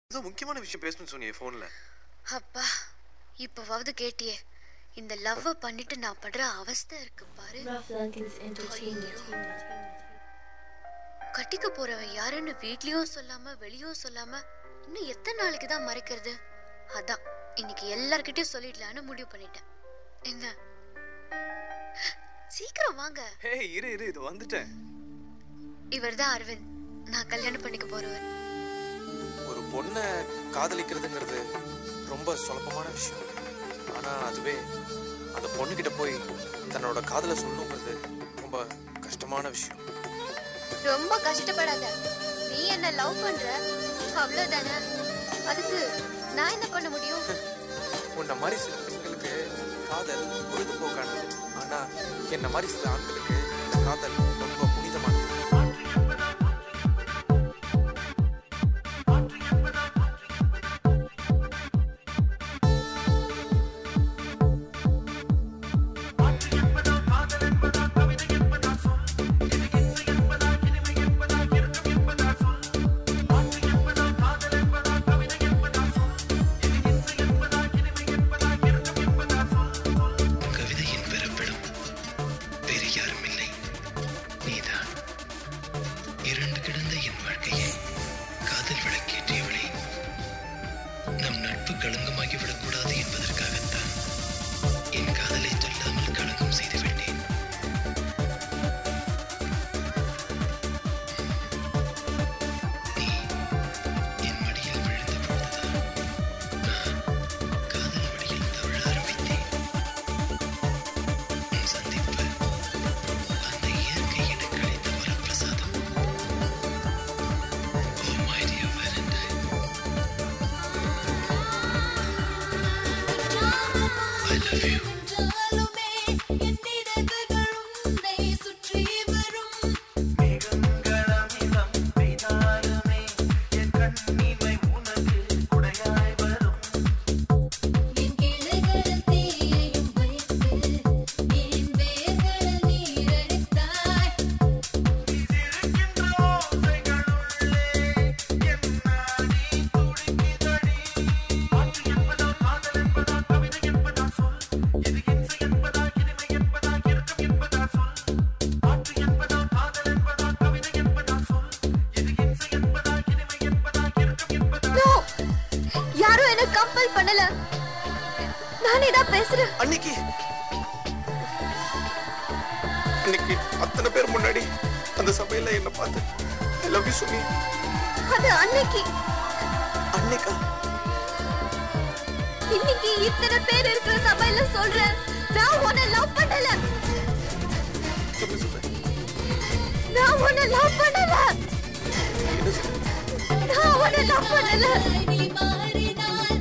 ஏதோ முக்கியமான விஷயம் பேசணும்னு சொன்னியே ஃபோன்ல அப்பா இப்பவாவது கேட்டியே இந்த லவ் பண்ணிட்டு நான் படுற அவஸ்தை இருக்கு பாரு Rough Lunkins Entertainment. கட்டிக்க போறவன் யாருன்னு வீட்லயும் சொல்லாம வெளியும் சொல்லாம இன்னும் எத்தனை நாளைக்கு தான் மறைக்கிறது அதான் இன்னைக்கு எல்லார்கிட்டயும் சொல்லிடலான்னு முடிவு பண்ணிட்டேன் என்ன சீக்கிரம் வாங்க ஹே இரு இரு இது வந்துட்டேன் இவர்தான் அரவிந்த் நான் கல்யாணம் பண்ணிக்க போறவர் ஒரு பொண்ணை காதலிக்கிறதுங்கிறது ரொம்ப சுலபமான விஷயம் ஆனா அதுவே அந்த பொண்ணுகிட்ட போய் தன்னோட காதலை சொல்லணுங்கிறது ரொம்ப கஷ்டமான விஷயம் ரொம்ப கஷ்டப்படாத நீ என்ன லவ் பண்ற அவ்வளவுதானே அதுக்கு நான் என்ன பண்ண முடியும் உன்ன மாதிரி சில பெண்களுக்கு காதல் பொழுதுபோக்கானது ஆனா என்ன மாதிரி சில ஆண்களுக்கு இந்த காதல் ரொம்ப புனிதமானது கவிதையின் பிறப்பிடம் வேறு யாரும் இல்லை நீதான் இரண்டு கிடந்த என் வாழ்க்கையை காதல் விளக்கேற்றியவளே நம் நட்பு களங்கமாகி விடக்கூடாது என்பதற்காகத்தான் என் காதலை சொல்லாமல் களங்கம் செய்து விட்டேன் நீ என் மடியில் விழுந்த பொழுதுதான் நான் காதல் வழியில் தவழ ஆரம்பித்தேன் உன் சந்திப்பு அந்த இயற்கை எனக்கு அளித்த வரப்பிரசாதம் Oh my dear Valentine I love you யாரும் என்ன கம்பல் பண்ணல நானே தான் பேசுறேன் அன்னைக்கு அன்னைக்கு அத்தனை பேர் முன்னாடி அந்த சபையில என்ன பார்த்து ஐ லவ் யூ சுமி அது அன்னைக்கு அன்னைக்கா இன்னைக்கு இத்தனை பேர் இருக்கிற சபையில சொல்றேன் நான் உன்னை லவ் பண்ணல சொல்லு சொல்லு நான் உன்னை லவ் பண்ணல என்ன சொல்லு நான் உன்னை லவ் பண்ணல நீ மாறினால்